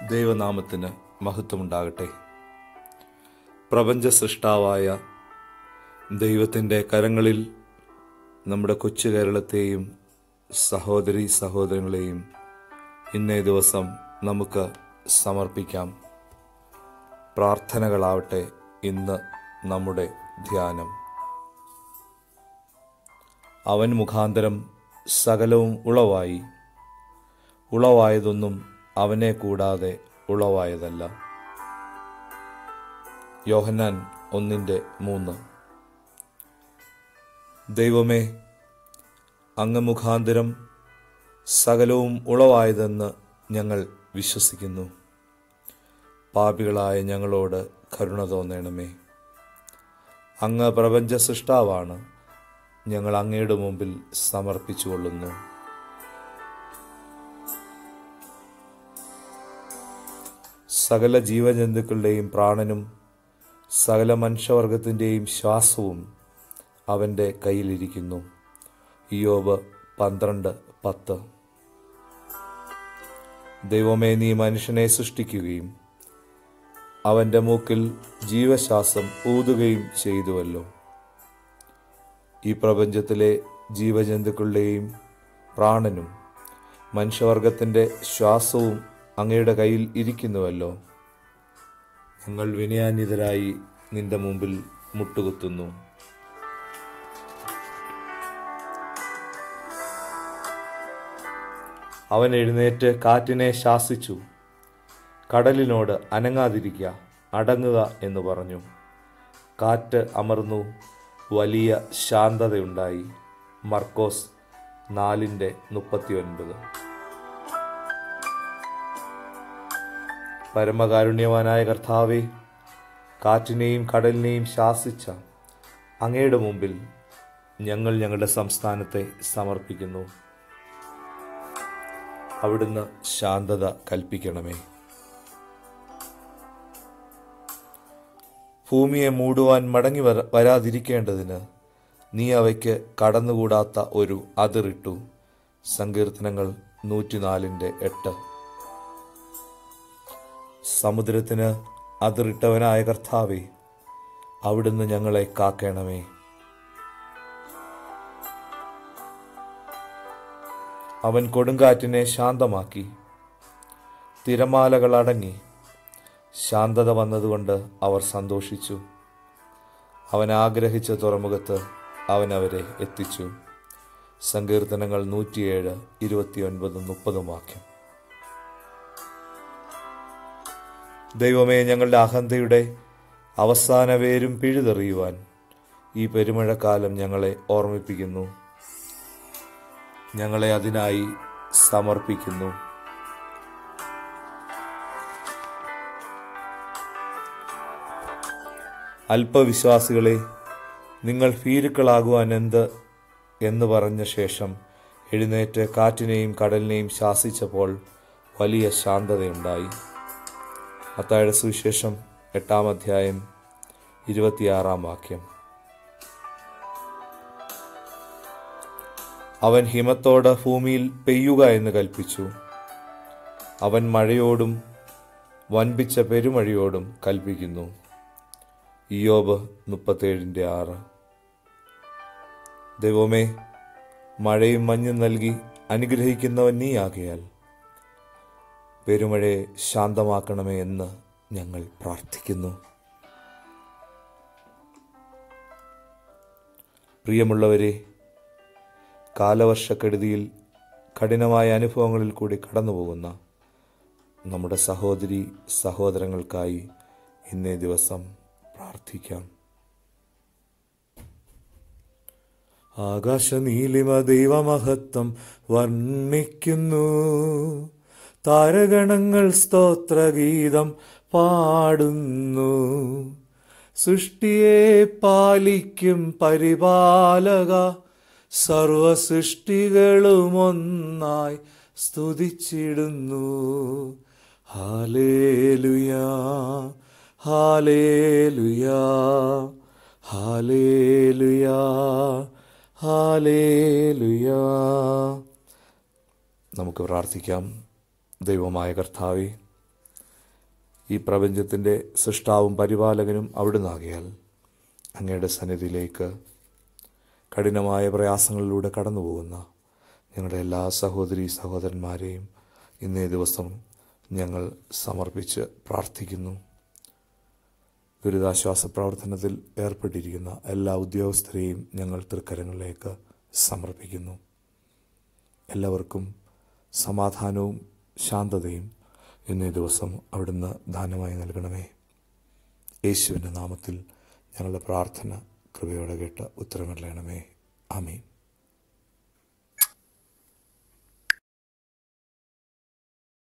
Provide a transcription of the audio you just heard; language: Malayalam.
ദൈവനാമത്തിന് മഹത്വമുണ്ടാകട്ടെ പ്രപഞ്ച സൃഷ്ടാവായ ദൈവത്തിൻ്റെ കരങ്ങളിൽ നമ്മുടെ കൊച്ചു കേരളത്തെയും സഹോദരി സഹോദരങ്ങളെയും ഇന്നേ ദിവസം നമുക്ക് സമർപ്പിക്കാം പ്രാർത്ഥനകളാവട്ടെ ഇന്ന് നമ്മുടെ ധ്യാനം അവൻ മുഖാന്തരം സകലവും ഉളവായി ഉളവായതൊന്നും അവനെ കൂടാതെ ഉളവായതല്ല യോഹന്നാൻ ഒന്നിൻ്റെ മൂന്ന് ദൈവമേ അങ്ങ് മുഖാന്തരം സകലവും ഉളവായതെന്ന് ഞങ്ങൾ വിശ്വസിക്കുന്നു പാപികളായ ഞങ്ങളോട് കരുണ തോന്നണമേ അങ്ങ് പ്രപഞ്ച സൃഷ്ടാവാണ് ഞങ്ങൾ അങ്ങയുടെ മുമ്പിൽ സമർപ്പിച്ചുകൊള്ളുന്നു സകല ജീവജന്തുക്കളുടെയും പ്രാണനും സകല മനുഷ്യവർഗത്തിൻ്റെയും ശ്വാസവും അവൻ്റെ കയ്യിലിരിക്കുന്നു ഇയോബ് പന്ത്രണ്ട് പത്ത് ദൈവമേ നീ മനുഷ്യനെ സൃഷ്ടിക്കുകയും അവൻ്റെ മൂക്കിൽ ജീവശ്വാസം ഊതുകയും ചെയ്തുവല്ലോ ഈ പ്രപഞ്ചത്തിലെ ജീവജന്തുക്കളുടെയും പ്രാണനും മനുഷ്യവർഗത്തിൻ്റെ ശ്വാസവും അങ്ങയുടെ കയ്യിൽ ഇരിക്കുന്നുവല്ലോ ഞങ്ങൾ വിനയാന്വിതരായി നിന്റെ മുമ്പിൽ മുട്ടുകുത്തുന്നു അവൻ എഴുന്നേറ്റ് കാറ്റിനെ ശാസിച്ചു കടലിനോട് അനങ്ങാതിരിക്കുക അടങ്ങുക എന്ന് പറഞ്ഞു കാറ്റ് അമർന്നു വലിയ ശാന്തതയുണ്ടായി മർക്കോസ് നാലിൻ്റെ മുപ്പത്തിയൊൻപത് പരമകാരുണ്യവാനായ കർത്താവെ കാറ്റിനെയും കടലിനെയും ശാസിച്ച അങ്ങയുടെ മുമ്പിൽ ഞങ്ങൾ ഞങ്ങളുടെ സംസ്ഥാനത്തെ സമർപ്പിക്കുന്നു അവിടുന്ന് ശാന്തത കൽപ്പിക്കണമേ ഭൂമിയെ മൂടുവാൻ മടങ്ങി വര വരാതിരിക്കേണ്ടതിന് നീ അവയ്ക്ക് കടന്നുകൂടാത്ത ഒരു അതിറിട്ടു സങ്കീർത്തനങ്ങൾ നൂറ്റിനാലിൻ്റെ എട്ട് സമുദ്രത്തിന് അതിറിട്ടവനായ കർത്താവെ അവിടുന്ന് ഞങ്ങളെ കാക്കണമേ അവൻ കൊടുങ്കാറ്റിനെ ശാന്തമാക്കി തിരമാലകൾ അടങ്ങി ശാന്തത വന്നതുകൊണ്ട് അവർ സന്തോഷിച്ചു അവൻ ആഗ്രഹിച്ച തുറമുഖത്ത് അവൻ അവരെ എത്തിച്ചു സങ്കീർത്തനങ്ങൾ നൂറ്റിയേഴ് ഇരുപത്തിയൊൻപതും മുപ്പതും വാക്യം ദൈവമേ ഞങ്ങളുടെ അഹന്തയുടെ അവസാന വേരും പിഴുതെറിയുവാൻ ഈ പെരുമഴക്കാലം ഞങ്ങളെ ഓർമ്മിപ്പിക്കുന്നു ഞങ്ങളെ അതിനായി സമർപ്പിക്കുന്നു അല്പവിശ്വാസികളെ നിങ്ങൾ ഭീരുക്കളാകുവാൻ എന്ത് എന്ന് പറഞ്ഞ ശേഷം എഴുന്നേറ്റ് കാറ്റിനെയും കടലിനെയും ശാസിച്ചപ്പോൾ വലിയ ശാന്തതയുണ്ടായി മത്തായുടെ സുവിശേഷം എട്ടാം അധ്യായം ഇരുപത്തിയാറാം വാക്യം അവൻ ഹിമത്തോട് ഭൂമിയിൽ പെയ്യുക എന്ന് കൽപ്പിച്ചു അവൻ മഴയോടും വൻപിച്ച പെരുമഴയോടും കൽപ്പിക്കുന്നു ഇയോബ് മുപ്പത്തേഴിൻ്റെ ആറ് ദൈവമേ മഴയും മഞ്ഞും നൽകി അനുഗ്രഹിക്കുന്നവൻ നീയാകയാൽ പെരുമഴയെ ശാന്തമാക്കണമേ എന്ന് ഞങ്ങൾ പ്രാർത്ഥിക്കുന്നു പ്രിയമുള്ളവരെ കാലവർഷക്കെടുതിയിൽ കഠിനമായ അനുഭവങ്ങളിൽ കൂടി കടന്നുപോകുന്ന നമ്മുടെ സഹോദരി സഹോദരങ്ങൾക്കായി ഇന്നേ ദിവസം പ്രാർത്ഥിക്കാം ആകാശനീലിമ ദൈവമഹത്വം വർണ്ണിക്കുന്നു താരഗണങ്ങൾ സ്തോത്രഗീതം പാടുന്നു സൃഷ്ടിയെ പാലിക്കും പരിപാലക സർവസൃഷ്ടികളും ഒന്നായി സ്തുതിച്ചിടുന്നു ഹാലേലുയാ ഹാലേലുയാ ഹാലേലുയാ ഹാലേലുയാ നമുക്ക് പ്രാർത്ഥിക്കാം ദൈവമായ കർത്താവെ ഈ പ്രപഞ്ചത്തിൻ്റെ സൃഷ്ടാവും പരിപാലകനും അവിടുന്നാകിയാൽ അങ്ങയുടെ സന്നിധിയിലേക്ക് കഠിനമായ പ്രയാസങ്ങളിലൂടെ കടന്നു പോകുന്ന ഞങ്ങളുടെ എല്ലാ സഹോദരി സഹോദരന്മാരെയും ഇന്നേ ദിവസം ഞങ്ങൾ സമർപ്പിച്ച് പ്രാർത്ഥിക്കുന്നു ദുരിതാശ്വാസ പ്രവർത്തനത്തിൽ ഏർപ്പെട്ടിരിക്കുന്ന എല്ലാ ഉദ്യോഗസ്ഥരെയും ഞങ്ങൾ തൃക്കരങ്ങളിലേക്ക് സമർപ്പിക്കുന്നു എല്ലാവർക്കും സമാധാനവും ശാന്തതയും ഇന്നേ ദിവസം അവിടുന്ന് ദാനമായി നൽകണമേ യേശുവിൻ്റെ നാമത്തിൽ ഞങ്ങളുടെ പ്രാർത്ഥന കൃപയോടെ കേട്ട് ഉത്തരമറിയണമേ ആമീൻ